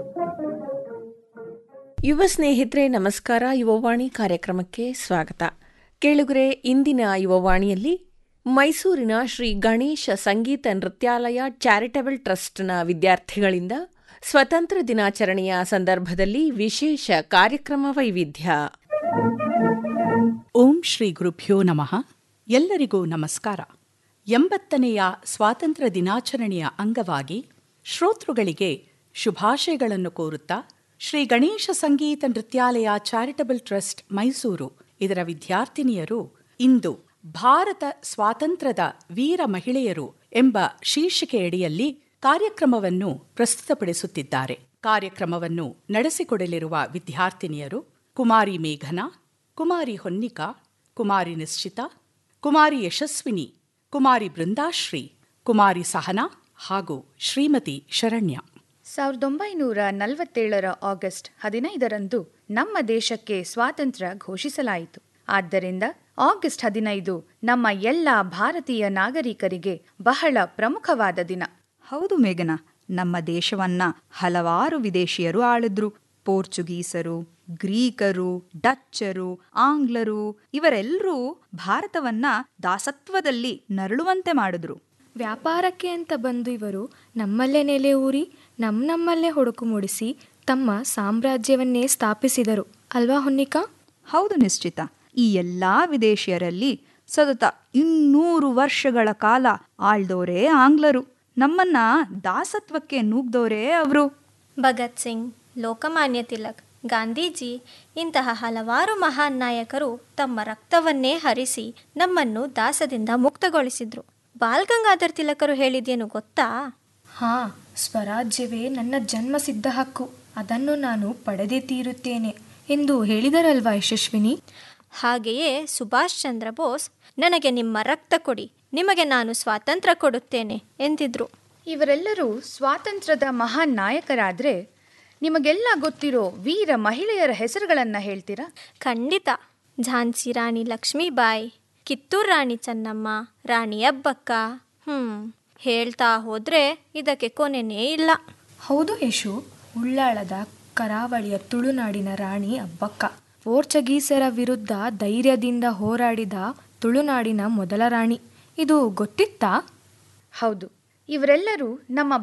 ಯುವ ಸ್ನೇಹಿತರೆ ನಮಸ್ಕಾರ ಯುವವಾಣಿ ಕಾರ್ಯಕ್ರಮಕ್ಕೆ ಸ್ವಾಗತ ಕೇಳುಗರೆ ಇಂದಿನ ಯುವವಾಣಿಯಲ್ಲಿ ಮೈಸೂರಿನ ಶ್ರೀ ಗಣೇಶ ಸಂಗೀತ ನೃತ್ಯಾಲಯ ಚಾರಿಟಬಲ್ ಟ್ರಸ್ಟ್ನ ವಿದ್ಯಾರ್ಥಿಗಳಿಂದ ಸ್ವತಂತ್ರ ದಿನಾಚರಣೆಯ ಸಂದರ್ಭದಲ್ಲಿ ವಿಶೇಷ ಕಾರ್ಯಕ್ರಮ ವೈವಿಧ್ಯ ಓಂ ಶ್ರೀ ಗುರುಭ್ಯೋ ನಮಃ ಎಲ್ಲರಿಗೂ ನಮಸ್ಕಾರ ಎಂಬತ್ತನೆಯ ಸ್ವಾತಂತ್ರ್ಯ ದಿನಾಚರಣೆಯ ಅಂಗವಾಗಿ ಶ್ರೋತೃಗಳಿಗೆ ಶುಭಾಶಯಗಳನ್ನು ಕೋರುತ್ತಾ ಶ್ರೀ ಗಣೇಶ ಸಂಗೀತ ನೃತ್ಯಾಲಯ ಚಾರಿಟಬಲ್ ಟ್ರಸ್ಟ್ ಮೈಸೂರು ಇದರ ವಿದ್ಯಾರ್ಥಿನಿಯರು ಇಂದು ಭಾರತ ಸ್ವಾತಂತ್ರ್ಯದ ವೀರ ಮಹಿಳೆಯರು ಎಂಬ ಶೀರ್ಷಿಕೆಯಡಿಯಲ್ಲಿ ಕಾರ್ಯಕ್ರಮವನ್ನು ಪ್ರಸ್ತುತಪಡಿಸುತ್ತಿದ್ದಾರೆ ಕಾರ್ಯಕ್ರಮವನ್ನು ನಡೆಸಿಕೊಡಲಿರುವ ವಿದ್ಯಾರ್ಥಿನಿಯರು ಕುಮಾರಿ ಮೇಘನಾ ಕುಮಾರಿ ಹೊನ್ನಿಕಾ ಕುಮಾರಿ ನಿಶ್ಚಿತ ಕುಮಾರಿ ಯಶಸ್ವಿನಿ ಕುಮಾರಿ ಬೃಂದಾಶ್ರೀ ಕುಮಾರಿ ಸಹನಾ ಹಾಗೂ ಶ್ರೀಮತಿ ಶರಣ್ಯ ಸಾವಿರದ ಒಂಬೈನೂರ ನಲವತ್ತೇಳರ ಆಗಸ್ಟ್ ಹದಿನೈದರಂದು ನಮ್ಮ ದೇಶಕ್ಕೆ ಸ್ವಾತಂತ್ರ್ಯ ಘೋಷಿಸಲಾಯಿತು ಆದ್ದರಿಂದ ಆಗಸ್ಟ್ ಹದಿನೈದು ನಮ್ಮ ಎಲ್ಲ ಭಾರತೀಯ ನಾಗರಿಕರಿಗೆ ಬಹಳ ಪ್ರಮುಖವಾದ ದಿನ ಹೌದು ಮೇಘನಾ ನಮ್ಮ ದೇಶವನ್ನ ಹಲವಾರು ವಿದೇಶಿಯರು ಆಳಿದ್ರು ಪೋರ್ಚುಗೀಸರು ಗ್ರೀಕರು ಡಚ್ಚರು ಆಂಗ್ಲರು ಇವರೆಲ್ಲರೂ ಭಾರತವನ್ನ ದಾಸತ್ವದಲ್ಲಿ ನರಳುವಂತೆ ಮಾಡಿದ್ರು ವ್ಯಾಪಾರಕ್ಕೆ ಅಂತ ಬಂದು ಇವರು ನಮ್ಮಲ್ಲೇ ನೆಲೆ ಊರಿ ನಮ್ಮ ನಮ್ಮಲ್ಲೇ ಹೊಡಕು ಮೂಡಿಸಿ ತಮ್ಮ ಸಾಮ್ರಾಜ್ಯವನ್ನೇ ಸ್ಥಾಪಿಸಿದರು ಅಲ್ವಾ ಹೊನ್ನಿಕಾ ಹೌದು ನಿಶ್ಚಿತ ಈ ಎಲ್ಲಾ ವಿದೇಶಿಯರಲ್ಲಿ ಸತತ ಇನ್ನೂರು ವರ್ಷಗಳ ಕಾಲ ಆಳ್ದೋರೇ ಆಂಗ್ಲರು ನಮ್ಮನ್ನ ದಾಸತ್ವಕ್ಕೆ ನೂಗ್ದೋರೇ ಅವರು ಭಗತ್ ಸಿಂಗ್ ಲೋಕಮಾನ್ಯ ತಿಲಕ್ ಗಾಂಧೀಜಿ ಇಂತಹ ಹಲವಾರು ಮಹಾನ್ ನಾಯಕರು ತಮ್ಮ ರಕ್ತವನ್ನೇ ಹರಿಸಿ ನಮ್ಮನ್ನು ದಾಸದಿಂದ ಮುಕ್ತಗೊಳಿಸಿದ್ರು ಬಾಲ್ ಗಂಗಾಧರ್ ತಿಲಕರು ಹೇಳಿದ್ದೇನು ಗೊತ್ತಾ ಹಾ ಸ್ವರಾಜ್ಯವೇ ನನ್ನ ಜನ್ಮ ಸಿದ್ಧ ಹಕ್ಕು ಅದನ್ನು ನಾನು ಪಡೆದೇ ತೀರುತ್ತೇನೆ ಎಂದು ಹೇಳಿದರಲ್ವಾ ಯಶಸ್ವಿನಿ ಹಾಗೆಯೇ ಸುಭಾಷ್ ಚಂದ್ರ ಬೋಸ್ ನನಗೆ ನಿಮ್ಮ ರಕ್ತ ಕೊಡಿ ನಿಮಗೆ ನಾನು ಸ್ವಾತಂತ್ರ್ಯ ಕೊಡುತ್ತೇನೆ ಎಂದಿದ್ರು ಇವರೆಲ್ಲರೂ ಸ್ವಾತಂತ್ರ್ಯದ ಮಹಾನ್ ನಾಯಕರಾದ್ರೆ ನಿಮಗೆಲ್ಲ ಗೊತ್ತಿರೋ ವೀರ ಮಹಿಳೆಯರ ಹೆಸರುಗಳನ್ನ ಹೇಳ್ತೀರಾ ಖಂಡಿತ ಝಾನ್ಸಿ ರಾಣಿ ಲಕ್ಷ್ಮೀಬಾಯಿ ಕಿತ್ತೂರು ರಾಣಿ ಚೆನ್ನಮ್ಮ ರಾಣಿ ಅಬ್ಬಕ್ಕ ಹ್ಮ್ ಹೇಳ್ತಾ ಹೋದ್ರೆ ಇದಕ್ಕೆ ಕೊನೆನೇ ಇಲ್ಲ ಹೌದು ಯಶು ಉಳ್ಳಾಳದ ಕರಾವಳಿಯ ತುಳುನಾಡಿನ ರಾಣಿ ಅಬ್ಬಕ್ಕ ಪೋರ್ಚಗೀಸರ ವಿರುದ್ಧ ಧೈರ್ಯದಿಂದ ಹೋರಾಡಿದ ತುಳುನಾಡಿನ ಮೊದಲ ರಾಣಿ ಇದು ಗೊತ್ತಿತ್ತಾ ಹೌದು ಇವರೆಲ್ಲರೂ ನಮ್ಮ